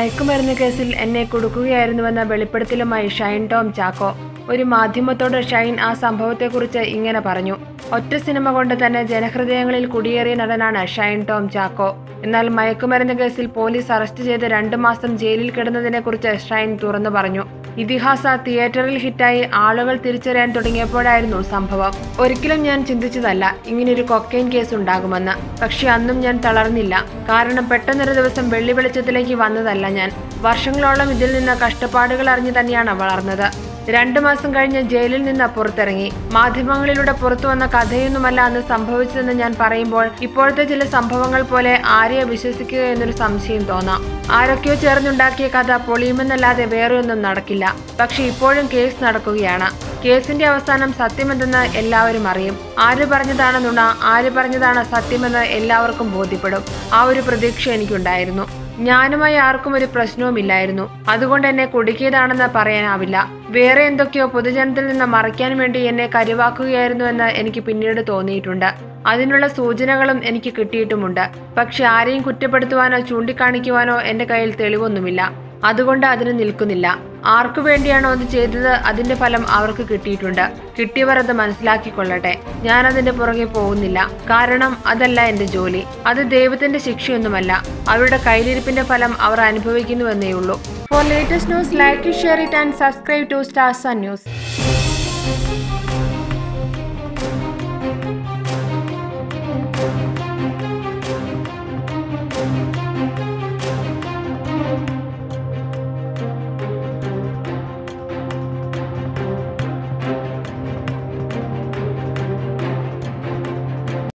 മയക്കുമരുന്ന് കേസിൽ എന്നെ കുടുക്കുകയായിരുന്നുവെന്ന വെളിപ്പെടുത്തലുമായി ഷൈൻ ടോം ചാക്കോ ഒരു മാധ്യമത്തോട് ഷൈൻ ആ സംഭവത്തെക്കുറിച്ച് ഇങ്ങനെ പറഞ്ഞു ഒറ്റ സിനിമ കൊണ്ട് തന്നെ ജനഹൃദയങ്ങളിൽ കുടിയേറിയ നടനാണ് ഷൈൻ ടോം ചാക്കോ എന്നാൽ മയക്കുമരുന്ന് കേസിൽ പോലീസ് അറസ്റ്റ് ചെയ്ത് രണ്ടു മാസം ജയിലിൽ കിടന്നതിനെക്കുറിച്ച് ഷൈൻ തുറന്നു പറഞ്ഞു ഇതിഹാസ തിയേറ്ററിൽ ഹിറ്റായി ആളുകൾ തിരിച്ചറിയാൻ തുടങ്ങിയപ്പോഴായിരുന്നു സംഭവം ഒരിക്കലും ഞാൻ ചിന്തിച്ചതല്ല ഇങ്ങനൊരു കൊക്കൈൻ കേസ് ഉണ്ടാകുമെന്ന് പക്ഷെ അന്നും ഞാൻ തളർന്നില്ല കാരണം പെട്ടെന്നൊരു ദിവസം വെള്ളി വെളിച്ചത്തിലേക്ക് വന്നതല്ല ഞാൻ വർഷങ്ങളോളം ഇതിൽ നിന്ന് കഷ്ടപ്പാടുകൾ അറിഞ്ഞു തന്നെയാണ് വളർന്നത് രണ്ടു മാസം കഴിഞ്ഞ് ജയിലിൽ നിന്ന് പുറത്തിറങ്ങി മാധ്യമങ്ങളിലൂടെ പുറത്തു വന്ന കഥയൊന്നുമല്ല അന്ന് സംഭവിച്ചതെന്ന് ഞാൻ പറയുമ്പോൾ ഇപ്പോഴത്തെ ചില സംഭവങ്ങൾ പോലെ ആരെയെ വിശ്വസിക്കുക എന്നൊരു സംശയം തോന്നാം ആരൊക്കെയോ ചേർന്നുണ്ടാക്കിയ കഥ പൊളിയുമെന്നല്ലാതെ വേറെ ഒന്നും നടക്കില്ല പക്ഷെ ഇപ്പോഴും കേസ് നടക്കുകയാണ് കേസിന്റെ അവസാനം സത്യമെന്തെന്ന് എല്ലാവരും അറിയും ആര് പറഞ്ഞതാണ് നുണ ആര് പറഞ്ഞതാണ് സത്യമെന്ന് എല്ലാവർക്കും ബോധ്യപ്പെടും ആ ഒരു പ്രതീക്ഷ എനിക്കുണ്ടായിരുന്നു ഞാനുമായി ആർക്കും ഒരു പ്രശ്നവുമില്ലായിരുന്നു അതുകൊണ്ട് എന്നെ കുടുക്കിയതാണെന്ന് പറയാനാവില്ല വേറെ എന്തൊക്കെയോ പൊതുജനത്തിൽ നിന്ന് മറയ്ക്കാൻ വേണ്ടി എന്നെ കരുവാക്കുകയായിരുന്നുവെന്ന് എനിക്ക് പിന്നീട് തോന്നിയിട്ടുണ്ട് അതിനുള്ള സൂചനകളും എനിക്ക് കിട്ടിയിട്ടുമുണ്ട് പക്ഷെ ആരെയും കുറ്റപ്പെടുത്തുവാനോ ചൂണ്ടിക്കാണിക്കുവാനോ എന്റെ കയ്യിൽ തെളിവൊന്നുമില്ല അതുകൊണ്ട് അതിന് നിൽക്കുന്നില്ല ആർക്കു വേണ്ടിയാണോ അത് ചെയ്തത് അതിന്റെ ഫലം അവർക്ക് കിട്ടിയിട്ടുണ്ട് കിട്ടിയവർ അത് മനസ്സിലാക്കിക്കൊള്ളട്ടെ ഞാൻ അതിന്റെ പുറകെ പോകുന്നില്ല കാരണം അതല്ല എന്റെ ജോലി അത് ദൈവത്തിന്റെ ശിക്ഷയൊന്നുമല്ല അവരുടെ കയ്യിലിരിപ്പിന്റെ ഫലം അവർ അനുഭവിക്കുന്നുവെന്നേയുള്ളൂ for latest news like share it and subscribe to Stars news